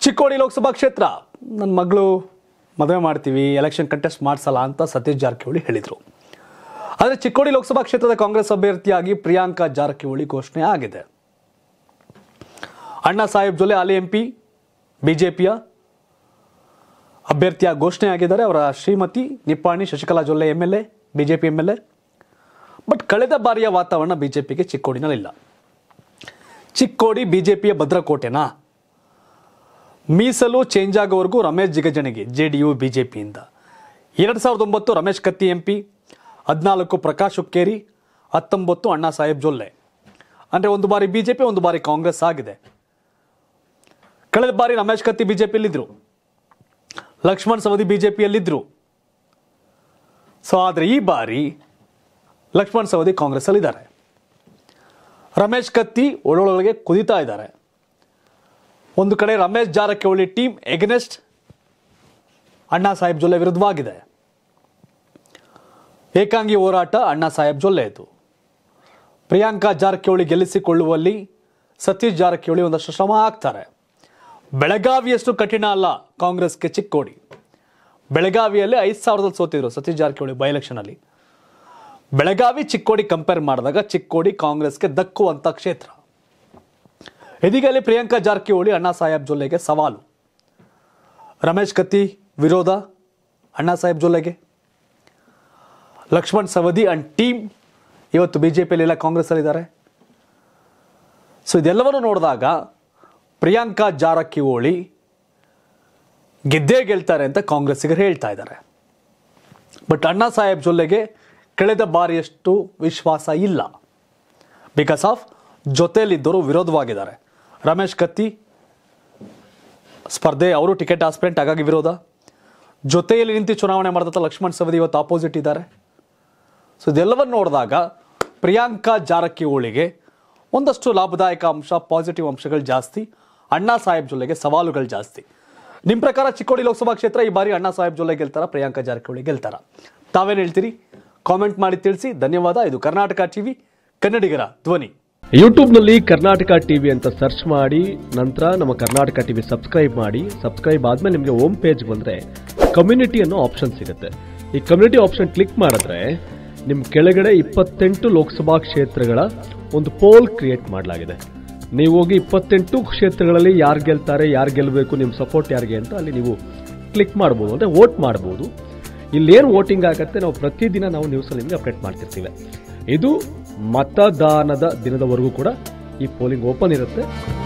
ಚಿಕ್ಕೋಡಿ ಲೋಕಸಭಾ ಕ್ಷೇತ್ರ ನನ್ನ ಮಗಳು ಮದುವೆ ಮಾಡ್ತೀವಿ ಎಲೆಕ್ಷನ್ ಕಂಟೆಸ್ಟ್ ಮಾಡಿಸಲ್ಲ ಅಂತ ಸತೀಶ್ ಜಾರಕಿಹೊಳಿ ಹೇಳಿದರು ಆದರೆ ಚಿಕ್ಕೋಡಿ ಲೋಕಸಭಾ ಕ್ಷೇತ್ರದ ಕಾಂಗ್ರೆಸ್ ಅಭ್ಯರ್ಥಿಯಾಗಿ ಪ್ರಿಯಾಂಕಾ ಜಾರಕಿಹೊಳಿ ಘೋಷಣೆ ಆಗಿದೆ ಅಣ್ಣಾ ಸಾಹೇಬ್ ಜೊಲೆ ಹಾಲಿ ಎಂ ಪಿ ಬಿಜೆಪಿಯ ಅಭ್ಯರ್ಥಿಯಾಗಿ ಘೋಷಣೆ ಆಗಿದ್ದಾರೆ ಅವರ Shrimati Nippani Shashikala Jolle M L A BJP M L A but ಕಳೆದ ಬಾರಿಯ ವಾತಾವರಣ ಬಿಜೆಪಿಗೆ ಚಿಕ್ಕೋಡಿನಲ್ಲಿಲ್ಲ ಚಿಕ್ಕೋಡಿ ಬಿಜೆಪಿಯ ಭದ್ರಕೋಟೆನಾ ಮೀಸಲು ಚೇಂಜ್ ಆಗೋವರೆಗೂ Ramesh Jigajinagi J D U ಬಿಜೆಪಿಯಿಂದ ಎರಡು ಸಾವಿರದ ಒಂಬತ್ತು ರಮೇಶ್ ಕತ್ತಿ ಎಂ ಪಿ ಹದಿನಾಲ್ಕು ಪ್ರಕಾಶ್ ಹುಕ್ಕೇರಿ ಹತ್ತೊಂಬತ್ತು ಅಣ್ಣಾ ಸಾಹೇಬ್ ಜೊಲ್ಲೆ ಅಂದರೆ ಒಂದು ಬಾರಿ ಬಿಜೆಪಿ ಒಂದು ಬಾರಿ ಕಾಂಗ್ರೆಸ್ ಆಗಿದೆ ಕಳೆದ ಬಾರಿ ರಮೇಶ್ ಕತ್ತಿ ಬಿಜೆಪಿಯಲ್ಲಿದ್ದರು ಲಕ್ಷ್ಮಣ್ ಸವದಿ ಬಿಜೆಪಿಯಲ್ಲಿದ್ದರು ಸೊ ಆದರೆ ಈ ಬಾರಿ ಲಕ್ಷ್ಮಣ್ ಸವದಿ ಕಾಂಗ್ರೆಸ್ಸಲ್ಲಿದ್ದಾರೆ ರಮೇಶ್ ಕತ್ತಿ ಒಳೊಳಗೆ ಕುದಿತಾ ಇದ್ದಾರೆ ಒಂದು ಕಡೆ ರಮೇಶ್ ಜಾರಕಿಹೊಳಿ ಟೀಮ್ ಎಗ್ನೆಸ್ಟ್ ಅಣ್ಣಾ ಸಾಹೇಬ್ ಜೊಲ್ಲೆ ವಿರುದ್ಧವಾಗಿದೆ ಏಕಾಂಗಿ ಹೋರಾಟ ಅಣ್ಣಾ ಸಾಹೇಬ್ ಜೊಲ್ಲೆದು ಪ್ರಿಯಾಂಕಾ ಜಾರಕಿಹೊಳಿ ಗೆಲ್ಲಿಸಿಕೊಳ್ಳುವಲ್ಲಿ ಸತೀಶ್ ಜಾರಕಿಹೊಳಿ ಒಂದಷ್ಟು ಶ್ರಮ ಹಾಕ್ತಾರೆ ಬೆಳಗಾವಿಯಷ್ಟು ಕಠಿಣ ಅಲ್ಲ ಕಾಂಗ್ರೆಸ್ಗೆ ಚಿಕ್ಕೋಡಿ ಬೆಳಗಾವಿಯಲ್ಲಿ ಐದು ಸಾವಿರದಲ್ಲಿ ಸೋತಿದ್ರು ಸತೀಶ್ ಜಾರಕಿಹೊಳಿ ಬೈ ಎಲೆಕ್ಷನಲ್ಲಿ ಬೆಳಗಾವಿ ಚಿಕ್ಕೋಡಿ ಕಂಪೇರ್ ಮಾಡಿದಾಗ ಚಿಕ್ಕೋಡಿ ಕಾಂಗ್ರೆಸ್ಗೆ ದಕ್ಕುವಂಥ ಕ್ಷೇತ್ರ ಇದೀಗ ಅಲ್ಲಿ ಪ್ರಿಯಾಂಕಾ ಜಾರಕಿಹೊಳಿ ಅಣ್ಣಾ ಸಾಹೇಬ್ ಜೊಲ್ಲೆಗೆ ಸವಾಲು ರಮೇಶ್ ಕತ್ತಿ ವಿರೋಧ ಅಣ್ಣಾ ಸಾಹೇಬ್ ಜೊಲ್ಲೆಗೆ ಲಕ್ಷ್ಮಣ್ ಸವದಿ ಅಂಡ್ ಟೀಮ್ ಇವತ್ತು ಬಿ ಜೆ ಪಿಯಲ್ಲಿಲ್ಲ ಕಾಂಗ್ರೆಸ್ಸಲ್ಲಿದ್ದಾರೆ ಸೊ ಇದೆಲ್ಲವನ್ನು ನೋಡಿದಾಗ ಪ್ರಿಯಾಂಕಾ ಜಾರಕಿಹೊಳಿ ಗೆದ್ದೇ ಗೆಲ್ತಾರೆ ಅಂತ ಕಾಂಗ್ರೆಸ್ಸಿಗರು ಹೇಳ್ತಾ ಇದ್ದಾರೆ ಬಟ್ ಅಣ್ಣಾ ಸಾಹೇಬ್ ಜೊಲ್ಲೆಗೆ ಕಳೆದ ಬಾರಿಯಷ್ಟು ವಿಶ್ವಾಸ ಇಲ್ಲ ಬಿಕಾಸ್ ಆಫ್ ಜೊತೆಯಲ್ಲಿದ್ದರು ವಿರೋಧವಾಗಿದ್ದಾರೆ ರಮೇಶ್ ಕತ್ತಿ ಸ್ಪರ್ಧೆ ಅವರು ಟಿಕೆಟ್ ಆಸ್ಪಿರೆಂಟ್ ಹಾಗಾಗಿ ವಿರೋಧ ಜೊತೆಯಲ್ಲಿ ನಿಂತು ಚುನಾವಣೆ ಮಾಡಿದಂಥ ಲಕ್ಷ್ಮಣ್ ಸವದಿ ಇವತ್ತು ಆಪೋಸಿಟ್ ಇದ್ದಾರೆ ಸೊ ಇದೆಲ್ಲವನ್ನು ನೋಡಿದಾಗ ಪ್ರಿಯಾಂಕಾ ಜಾರಕಿಹೊಳಿಗೆ ಒಂದಷ್ಟು ಲಾಭದಾಯಕ ಅಂಶ ಪಾಸಿಟಿವ್ ಅಂಶಗಳು ಜಾಸ್ತಿ ಅಣ್ಣಾ ಸಾಹೇಬ್ ಜೊಲ್ಲೆಗೆ ಸವಾಲುಗಳು ಜಾಸ್ತಿ ನಿಮ್ಮ ಪ್ರಕಾರ ಚಿಕ್ಕೋಡಿ ಲೋಕಸಭಾ ಕ್ಷೇತ್ರ ಈ ಬಾರಿ ಅಣ್ಣಾ ಸಾಹೇಬ್ ಜೊಲ್ಲೆ ಗೆಲ್ತಾರ ಪ್ರಿಯಾಂಕಾ ಜಾರಕಿಹೊಳಿ ಗೆಲ್ತಾರ ತಾವೇನು ಹೇಳ್ತೀರಿ ಕಾಮೆಂಟ್ ಮಾಡಿ ತಿಳಿಸಿ ಧನ್ಯವಾದ ಇದು ಕರ್ನಾಟಕ ಟಿವಿ ಕನ್ನಡಿಗರ ಧ್ವನಿ ಯೂಟ್ಯೂಬ್ನಲ್ಲಿ ಕರ್ನಾಟಕ ಟಿವಿ ಅಂತ ಸರ್ಚ್ ಮಾಡಿ ನಂತರ ನಮ್ಮ ಕರ್ನಾಟಕ ಟಿವಿ ಸಬ್ಸ್ಕ್ರೈಬ್ ಮಾಡಿ ಸಬ್ಸ್ಕ್ರೈಬ್ ಆದ್ಮೇಲೆ ನಿಮಗೆ ಹೋಮ್ ಪೇಜ್ ಬಂದರೆ ಕಮ್ಯುನಿಟಿ ಅನ್ನೋ ಆಪ್ಷನ್ ಸಿಗುತ್ತೆ ಈ ಕಮ್ಯುನಿಟಿ ಆಪ್ಷನ್ ಕ್ಲಿಕ್ ಮಾಡಿದ್ರೆ ನಿಮ್ಮ ಕೆಳಗಡೆ ಇಪ್ಪತ್ತೆಂಟು ಲೋಕಸಭಾ ಕ್ಷೇತ್ರಗಳ ಒಂದು ಪೋಲ್ ಕ್ರಿಯೇಟ್ ಮಾಡಲಾಗಿದೆ ನೀವು ಹೋಗಿ ಇಪ್ಪತ್ತೆಂಟು ಕ್ಷೇತ್ರಗಳಲ್ಲಿ ಯಾರು ಗೆಲ್ತಾರೆ ಯಾರು ಗೆಲ್ಲಬೇಕು ನಿಮ್ಮ ಸಪೋರ್ಟ್ ಯಾರಿಗೆ ಅಂತ ಅಲ್ಲಿ ನೀವು ಕ್ಲಿಕ್ ಮಾಡ್ಬೋದು ಅಂದರೆ ವೋಟ್ ಮಾಡ್ಬೋದು ಇಲ್ಲೇನು ವೋಟಿಂಗ್ ಆಗುತ್ತೆ ನಾವು ಪ್ರತಿದಿನ ನಾವು ನ್ಯೂಸಲ್ಲಿ ನಿಮಗೆ ಅಪ್ಡೇಟ್ ಮಾಡ್ತಿರ್ತೀವಿ ಇದು ಮತದಾನದ ದಿನದವರೆಗೂ ಕೂಡ ಈ ಪೋಲಿಂಗ್ ಓಪನ್ ಇರುತ್ತೆ